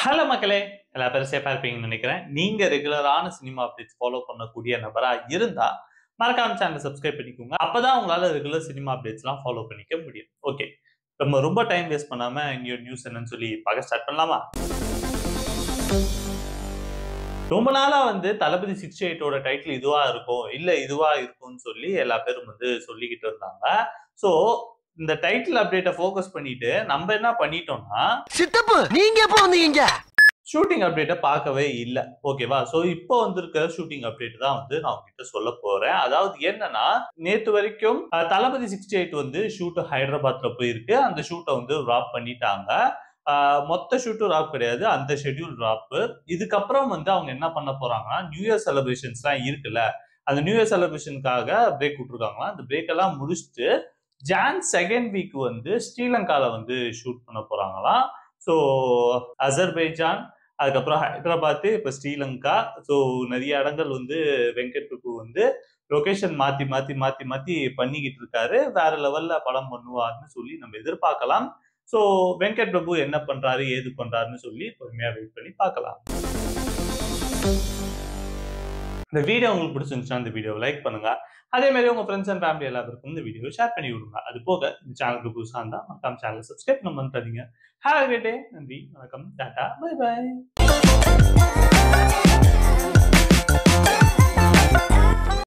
hello மக்களே எல்லா பேரும் சேஃபா இருப்பீங்கன்னு நினைக்கிறேன் நீங்க ரெகுலரான சினிமா அப்டேட்ஸ் ஃபாலோ பண்ணக்கூடிய நபரா இருந்தா மறக்காம சேனல் சப்ஸ்கிரைப் பண்ணிக்கோங்க அப்பதான் உங்களால ரெகுலர் சினிமா அப்டேட்ஸ்லாம் ஃபாலோ பண்ணிக்க முடியும் ஓகே நம்ம ரொம்ப டைம் வேஸ்ட் பண்ணாம இங்க நியூஸ் என்னன்னு சொல்லி பார்க்க ஸ்டார்ட் பண்ணலாமா ரொம்ப நாளா வந்து தளபதி சிக்ஸ்டி எயிட்டோட டைட்டில் இதுவா இருக்கும் இல்ல இதுவா இருக்கும்னு சொல்லி எல்லா பேரும் வந்து சொல்லிக்கிட்டு இருந்தாங்க சோ இந்த டைட்டில் அப்டேட்டை ஃபோக்கஸ் பண்ணிட்டு நம்ம என்ன பண்ணிட்டோம்னா சித்தப்பு நீங்க எப்ப வந்தீங்க ஷூட்டிங் அப்டேட்டை பார்க்கவே இல்லை ஓகேவா ஸோ இப்போ வந்திருக்கிற ஷூட்டிங் அப்டேட் தான் வந்து நான் உங்ககிட்ட சொல்ல போறேன் அதாவது என்னன்னா நேத்து வரைக்கும் அஹ், தளபதி சிக்ஸ்டி எயிட் வந்து ஷூட் ஹைதராபாத்ல போயிருக்கு அந்த ஷூட்டை வந்து ராப் பண்ணிட்டாங்க அஹ், மொத்த ஷூட்டும் ராப் கிடையாது அந்த ஷெட்யூல் ராப் இதுக்கப்புறம் வந்து அவங்க என்ன பண்ண போறாங்கன்னா நியூ இயர் செலிப்ரேஷன்ஸ்லாம் இருக்குல்ல அந்த நியூ இயர் செலிப்ரேஷனுக்காக பிரேக் விட்டுருக்காங்களா அந்த பிரேக் எல்லாம் முடிச்சுட்டு ஜான் செகண்ட் வீக் வந்து ஸ்ரீலங்கால வந்து ஷூட் பண்ண போறாங்களாம் ஸோ அசர்பைஜான் அதுக்கப்புறம் ஹைதராபாத் இப்போ ஸ்ரீலங்கா ஸோ நிறைய இடங்கள் வந்து வெங்கட் பிரபு வந்து லொகேஷன் மாத்தி மாத்தி மாத்தி மாத்தி பண்ணிக்கிட்டு இருக்காரு வேற லெவல்ல படம் பண்ணுவார்னு சொல்லி நம்ம எதிர்பார்க்கலாம் ஸோ வெங்கட் பிரபு என்ன பண்றாரு ஏது பண்றாருன்னு சொல்லி பொறுமையா வெயிட் பண்ணி பார்க்கலாம் இந்த வீடியோ உங்களுக்கு பிடிச்சிருந்துச்சுன்னா இந்த வீடியோவை லைக் பண்ணுங்க அதே மாதிரி உங்க ஃப்ரெண்ட்ஸ் அண்ட் ஃபேமிலி எல்லாருக்கும் இந்த வீடியோ ஷேர் பண்ணி விடுங்க அது போக இந்த சேனலுக்கு புதுசாக இருந்தால் மறக்காம சேனலை சப்ஸ்கிரைப் பண்ண மறந்துடாதீங்க ஹேவ் கிரேட் டே நன்றி வணக்கம் டாடா பை பை